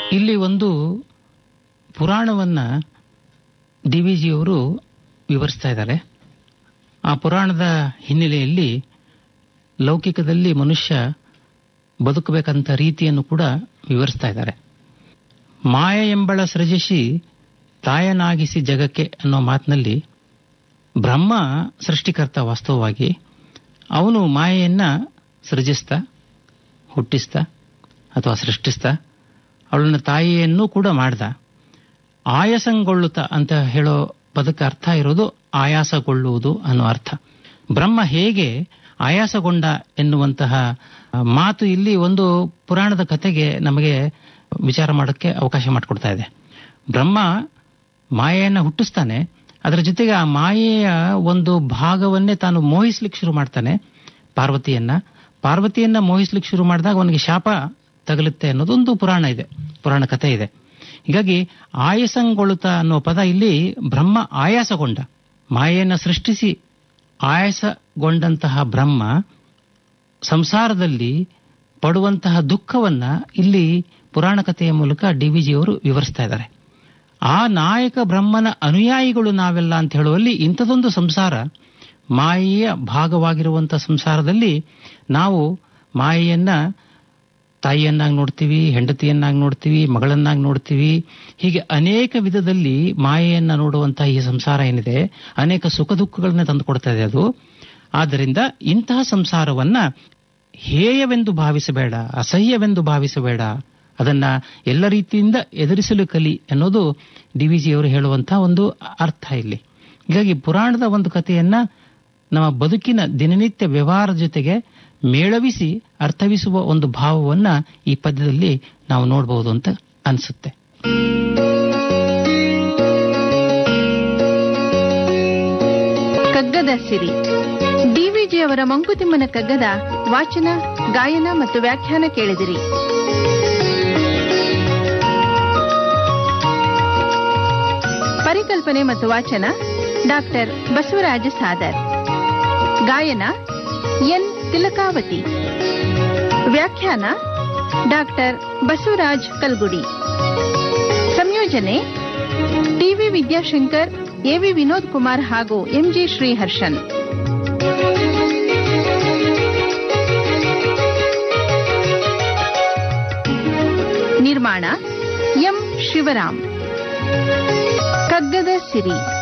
ಇಲ್ಲಿ ಒಂದು ಪುರಾಣವನ್ನ D V ಜಿಯವರು ವಿವರಿಸ್ತಾ ಇದ್ದಾರೆ ಆ ಪುರಾಣದ ಹಿನ್ನೆಲೆಯಲ್ಲಿ ಲೌಕಿಕದಲ್ಲಿ ಮನುಷ್ಯ ಬದುಕಬೇಕಂತ ರೀತಿಯನ್ನು ಕೂಡ ವಿವರಿಸ್ತಾ ಇದ್ದಾರೆ ಮಾಯ ಎಂಬಳ ಸೃಜಿಸಿ ತಾಯನಾಗಿಸಿ ಜಗಕ್ಕೆ ಅನ್ನೋ ಮಾತಿನಲ್ಲಿ ಬ್ರಹ್ಮ ಸೃಷ್ಟಿಕರ್ತ ವಾಸ್ತವವಾಗಿ ಅವನು ಮಾಯೆಯನ್ನ ಸೃಜಿಸ್ತಾ ಹುಟ್ಟಿಸ್ತಾ ಅಥವಾ ಸೃಷ್ಟಿಸ್ತಾ ಅವಳನ್ನ ತಾಯಿಯನ್ನು ಕೂಡ ಮಾಡ್ದ ಆಯಾಸಗೊಳ್ಳುತ್ತಾ ಅಂತ ಹೇಳೋ ಪದಕ್ಕೆ ಅರ್ಥ ಇರೋದು ಆಯಾಸಗೊಳ್ಳುವುದು ಅನ್ನೋ ಅರ್ಥ ಬ್ರಹ್ಮ ಹೇಗೆ ಆಯಾಸಗೊಂಡ ಎನ್ನುವಂತಹ ಮಾತು ಇಲ್ಲಿ ಒಂದು ಪುರಾಣದ ಕಥೆಗೆ ನಮಗೆ ವಿಚಾರ ಮಾಡೋಕ್ಕೆ ಅವಕಾಶ ಮಾಡಿಕೊಡ್ತಾ ಇದೆ ಬ್ರಹ್ಮ ಮಾಯೆಯನ್ನು ಹುಟ್ಟಿಸ್ತಾನೆ ಅದರ ಜೊತೆಗೆ ಆ ಮಾಯೆಯ ಒಂದು ಭಾಗವನ್ನೇ ತಾನು ಮೋಹಿಸ್ಲಿಕ್ಕೆ ಶುರು ಮಾಡ್ತಾನೆ ಪಾರ್ವತಿಯನ್ನ ಪಾರ್ವತಿಯನ್ನ ಮೋಹಿಸ್ಲಿಕ್ಕೆ ಶುರು ಮಾಡಿದಾಗ ಅವನಿಗೆ ಶಾಪ ತಗಲುತ್ತೆ ಅನ್ನೋದೊಂದು ಪುರಾಣ ಇದೆ ಪುರಾಣ ಕಥೆ ಇದೆ ಹೀಗಾಗಿ ಆಯಾಸಗೊಳ್ಳುತ್ತ ಅನ್ನೋ ಪದ ಇಲ್ಲಿ ಬ್ರಹ್ಮ ಆಯಾಸಗೊಂಡ ಮಾಯೆಯನ್ನು ಸೃಷ್ಟಿಸಿ ಆಯಾಸಗೊಂಡಂತಹ ಬ್ರಹ್ಮ ಸಂಸಾರದಲ್ಲಿ ಪಡುವಂತಹ ದುಃಖವನ್ನ ಇಲ್ಲಿ ಪುರಾಣ ಕಥೆಯ ಮೂಲಕ ಡಿ ವಿ ಜಿಯವರು ವಿವರಿಸ್ತಾ ಇದ್ದಾರೆ ಆ ನಾಯಕ ಬ್ರಹ್ಮನ ಅನುಯಾಯಿಗಳು ನಾವೆಲ್ಲ ಅಂತ ಹೇಳುವಲ್ಲಿ ಇಂಥದೊಂದು ಸಂಸಾರ ಮಾಯೆಯ ಭಾಗವಾಗಿರುವಂತಹ ಸಂಸಾರದಲ್ಲಿ ನಾವು ಮಾಯೆಯನ್ನ ತಾಯಿಯನ್ನಾಗಿ ನೋಡ್ತೀವಿ ಹೆಂಡತಿಯನ್ನಾಗಿ ನೋಡ್ತೀವಿ ಮಗಳನ್ನಾಗಿ ನೋಡ್ತೀವಿ ಹೀಗೆ ಅನೇಕ ವಿಧದಲ್ಲಿ ಮಾಯೆಯನ್ನ ನೋಡುವಂತಹ ಈ ಸಂಸಾರ ಏನಿದೆ ಅನೇಕ ಸುಖ ದುಃಖಗಳನ್ನ ತಂದು ಕೊಡ್ತಾ ಇದೆ ಅದು ಆದ್ದರಿಂದ ಇಂತಹ ಸಂಸಾರವನ್ನ ಹೇಯವೆಂದು ಭಾವಿಸಬೇಡ ಅಸಹ್ಯವೆಂದು ಭಾವಿಸಬೇಡ ಅದನ್ನ ಎಲ್ಲ ರೀತಿಯಿಂದ ಎದುರಿಸಲು ಕಲಿ ಅನ್ನೋದು ಡಿ ವಿ ಜಿಯವರು ಹೇಳುವಂತಹ ಒಂದು ಅರ್ಥ ಇಲ್ಲಿ ಹೀಗಾಗಿ ಪುರಾಣದ ಒಂದು ಕಥೆಯನ್ನ ನಮ್ಮ ಬದುಕಿನ ದಿನನಿತ್ಯ ವ್ಯವಹಾರದ ಜೊತೆಗೆ ಮೇಳವಿಸಿ ಅರ್ಥವಿಸುವ ಒಂದು ಭಾವವನ್ನ ಈ ಪದ್ಯದಲ್ಲಿ ನಾವು ನೋಡಬಹುದು ಅಂತ ಅನಿಸುತ್ತೆ ಕಗ್ಗದ ಸಿರಿ ಡಿವಿಜಿ ಅವರ ಮಂಕುತಿಮ್ಮನ ಕಗ್ಗದ ವಾಚನ ಗಾಯನ ಮತ್ತು ವ್ಯಾಖ್ಯಾನ ಕೇಳಿದಿರಿ ಪರಿಕಲ್ಪನೆ ಮತ್ತು ವಾಚನ ಡಾಕ್ಟರ್ ಬಸವರಾಜ ಸಾದರ್ ಗಾಯನ ಎನ್ ತಿಲಕಾವತಿ ವ್ಯಾಖ್ಯಾನ ಡಾಕ್ಟರ್ ಬಸವರಾಜ್ ಕಲ್ಗುಡಿ ಸಂಯೋಜನೆ ಟಿವಿ ವಿದ್ಯಾಶಂಕರ್ ಎವಿ ವಿನೋದ್ ಕುಮಾರ್ ಹಾಗೂ ಎಂಜಿ ಶ್ರೀಹರ್ಷನ್ ನಿರ್ಮಾಣ ಎಂ ಶಿವರಾಮ್ ಕಗ್ಗದ ಸಿರಿ